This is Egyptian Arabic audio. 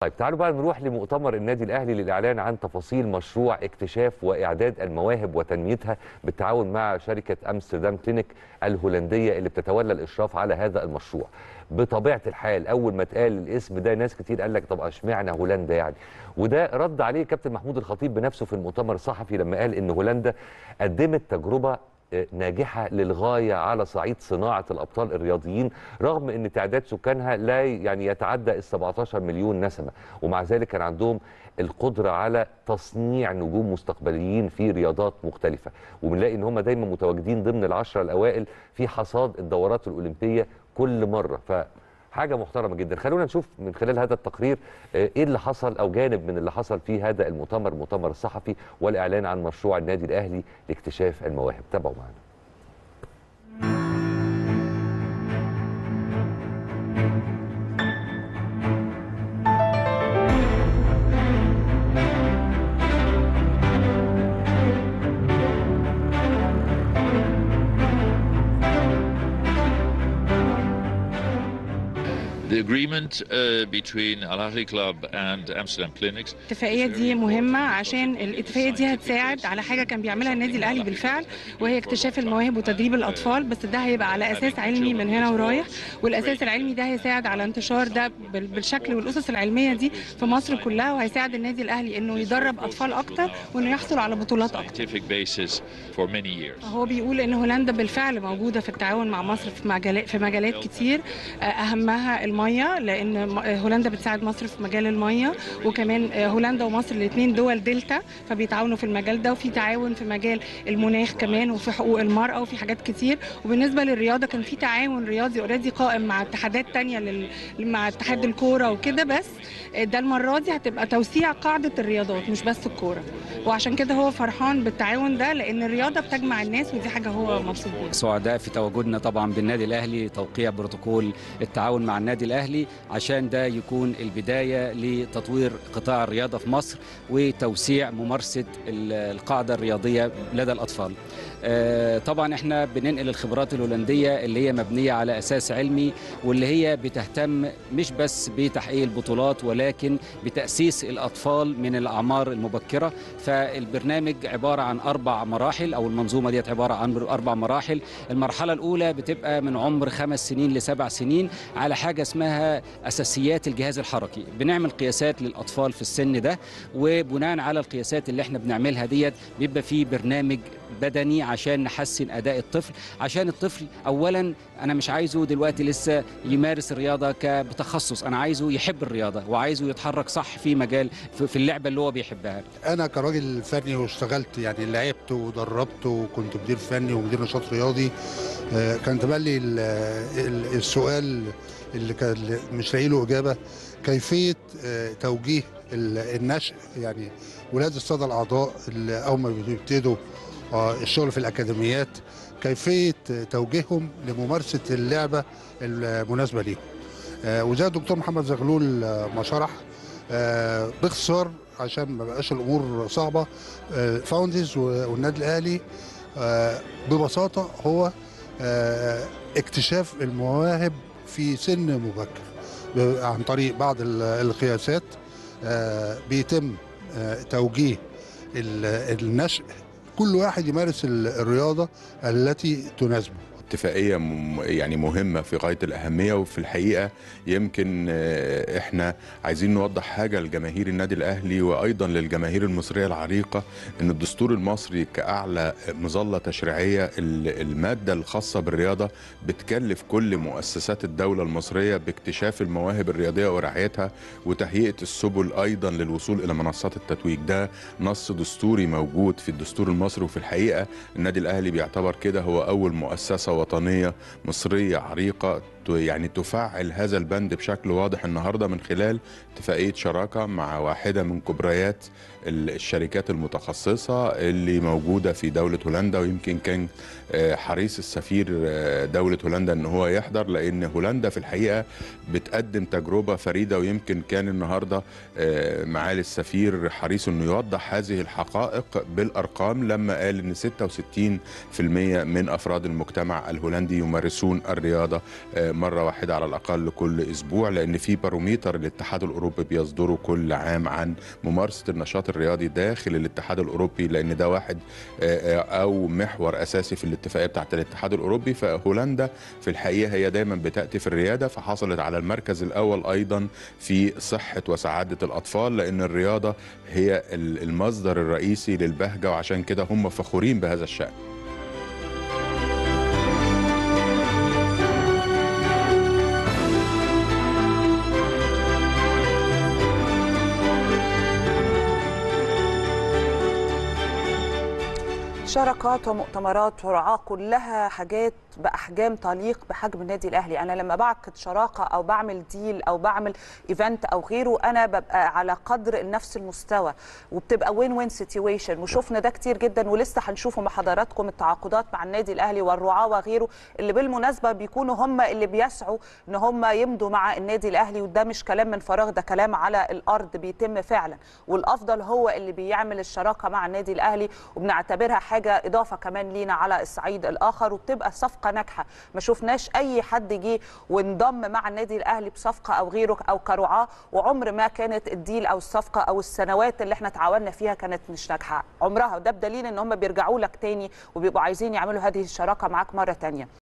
طيب تعالوا بقى نروح لمؤتمر النادي الاهلي للاعلان عن تفاصيل مشروع اكتشاف واعداد المواهب وتنميتها بالتعاون مع شركه امستردام كلينيك الهولنديه اللي بتتولى الاشراف على هذا المشروع. بطبيعه الحال اول ما اتقال الاسم ده ناس كتير قال لك طب اشمعنى هولندا يعني؟ وده رد عليه كابتن محمود الخطيب بنفسه في المؤتمر الصحفي لما قال ان هولندا قدمت تجربه ناجحه للغايه على صعيد صناعه الابطال الرياضيين رغم ان تعداد سكانها لا يعني يتعدى ال 17 مليون نسمه ومع ذلك كان عندهم القدره على تصنيع نجوم مستقبليين في رياضات مختلفه وبنلاقي ان هم دايما متواجدين ضمن العشره الاوائل في حصاد الدورات الاولمبيه كل مره ف حاجه محترمه جدا خلونا نشوف من خلال هذا التقرير ايه اللي حصل او جانب من اللي حصل في هذا المؤتمر المؤتمر الصحفي والاعلان عن مشروع النادي الاهلي لاكتشاف المواهب تابعوا معنا The agreement uh, between Al Ahly Club and Amsterdam Clinics الاتفاقيه دي مهمه عشان الاتفاقيه دي هتساعد على حاجه كان بيعملها النادي الاهلي بالفعل وهي اكتشاف المواهب وتدريب الاطفال بس ده هيبقى على اساس علمي من هنا ورايح والاساس العلمي ده هيساعد على انتشار ده بال- بالشكل والاسس العلميه دي في مصر كلها وهيساعد النادي الاهلي انه يدرب اطفال اكتر وانه يحصل على بطولات اكتر scientific basis for many years. هو بيقول ان هولندا بالفعل موجوده في التعاون مع مصر في مجالات في مجالات كتير آه، اهمها الميه لان م- آه، هولندا بتساعد مصر في مجال الميه وكمان آه، هولندا ومصر الاثنين دول دلتا فبيتعاونوا في المجال ده وفي تعاون في مجال المناخ كمان وفي حقوق المراه وفي حاجات كتير وبالنسبه للرياضه كان في تعاون رياضي اوريدي قائم مع اتحادات تانية لل... مع اتحاد الكوره وكده بس آه، ده المره دي هتبقى توسيع قاعده الرياضات مش بس الكوره وعشان كده هو فرحان بالتعاون ده لان الرياضه بتجمع الناس ودي حاجه هو مبسوط بيها سعداء في تواجدنا طبعا بالنادي الاهلي توقيع بروتوكول التعاون مع النادي الاهلي عشان ده يكون البدايه لتطوير قطاع الرياضه في مصر وتوسيع ممارسه ال- القاعده الرياضيه لدى الاطفال. آه، طبعا احنا بننقل الخبرات الهولنديه اللي هي مبنيه على اساس علمي واللي هي بتهتم مش بس بتحقيق البطولات ولكن بتاسيس الاطفال من الاعمار المبكره فالبرنامج عباره عن اربع مراحل او المنظومه ديت عباره عن اربع مراحل المرحله الاولى بتبقى من عمر خمس سنين لسبع سنين على حاجه اسمها اساسيات الجهاز الحركي بنعمل قياسات للاطفال في السن ده وبناء على القياسات اللي احنا بنعملها ديت بيبقى في برنامج بدني عشان نحسن اداء الطفل عشان الطفل اولا انا مش عايزه دلوقتي لسه يمارس الرياضه ك- بتخصص انا عايزه يحب الرياضه وعايزه يتحرك صح في مجال في في اللعبه اللي هو بيحبها انا كراجل فني واشتغلت يعني لعبت ودربت وكنت مدير فني ومدير نشاط رياضي آه، كان تبلي ال- ال- السؤال اللي كان مش لاقي له اجابه كيفيه آه، توجيه ال- النشء يعني ولاد الساده الاعضاء اللي اول ما بيبتدوا آه، الشغل في الاكاديميات كيفيه توجيههم لممارسه اللعبه المناسبه ليهم آه، وزي الدكتور محمد زغلول آه، ما شرح آه، باختصار عشان ما بقاش الامور صعبه آه، فاوندز والنادي الاهلي آه، ببساطه هو آه، اكتشاف المواهب في سن مبكر ب- عن طريق بعض ال- القياسات آه، بيتم آه، توجيه ال- النشء كل واحد يمارس ال- الرياضه التي تناسبه اتفاقية مم- يعني مهمة في غاية الأهمية وفي الحقيقة يمكن آه، احنا عايزين نوضح حاجة لجماهير النادي الأهلي وأيضا للجماهير المصرية العريقة إن الدستور المصري كأعلى مظلة تشريعية ال- المادة الخاصة بالرياضة بتكلف كل مؤسسات الدولة المصرية باكتشاف المواهب الرياضية ورعايتها وتهيئة السبل أيضا للوصول إلى منصات التتويج ده نص دستوري موجود في الدستور المصري وفي الحقيقة النادي الأهلي بيعتبر كده هو أول مؤسسة وطنية مصرية عريقة ت- يعني تفعل هذا البند بشكل واضح النهارده من خلال اتفاقيه شراكه مع واحده من كبريات ال- الشركات المتخصصه اللي موجوده في دوله هولندا ويمكن كان آه، حريص السفير آه، دوله هولندا ان هو يحضر لان هولندا في الحقيقه بتقدم تجربه فريده ويمكن كان النهارده آه، معالي السفير حريص انه يوضح هذه الحقائق بالارقام لما قال ان 66% من افراد المجتمع الهولندي يمارسون الرياضه آه، مره واحده على الاقل كل اسبوع لان في باروميتر الاتحاد الاوروبي بيصدره كل عام عن ممارسه النشاط الرياضي داخل الاتحاد الاوروبي لان ده واحد آه، آه، او محور اساسي في الاتفاقيه بتاعت الاتحاد الاوروبي فهولندا في الحقيقه هي دايما بتاتي في الرياده فحصلت على المركز الاول ايضا في صحه وسعاده الاطفال لان الرياضه هي ال- المصدر الرئيسي للبهجه وعشان كده هم فخورين بهذا الشان شراكات ومؤتمرات ورعاة كلها حاجات باحجام تليق بحجم النادي الاهلي انا لما بعقد شراكه او بعمل ديل او بعمل ايفنت او غيره انا ببقى على قدر نفس المستوى وبتبقى وين وين سيتويشن وشفنا ده كتير جدا ولسه هنشوفه مع حضراتكم التعاقدات مع النادي الاهلي والرعاه وغيره اللي بالمناسبه بيكونوا هم اللي بيسعوا ان هم يمضوا مع النادي الاهلي وده مش كلام من فراغ ده كلام على الارض بيتم فعلا والافضل هو اللي بيعمل الشراكه مع النادي الاهلي وبنعتبرها حاجه اضافه كمان لينا على الصعيد الاخر وبتبقى صفقه ناجحه ما شفناش اي حد جه وانضم مع النادي الاهلي بصفقه او غيره او كرعاه وعمر ما كانت الديل او الصفقه او السنوات اللي احنا تعاوننا فيها كانت مش ناجحه عمرها وده بدليل ان هم بيرجعوا لك تاني وبيبقوا عايزين يعملوا هذه الشراكه معاك مره تانيه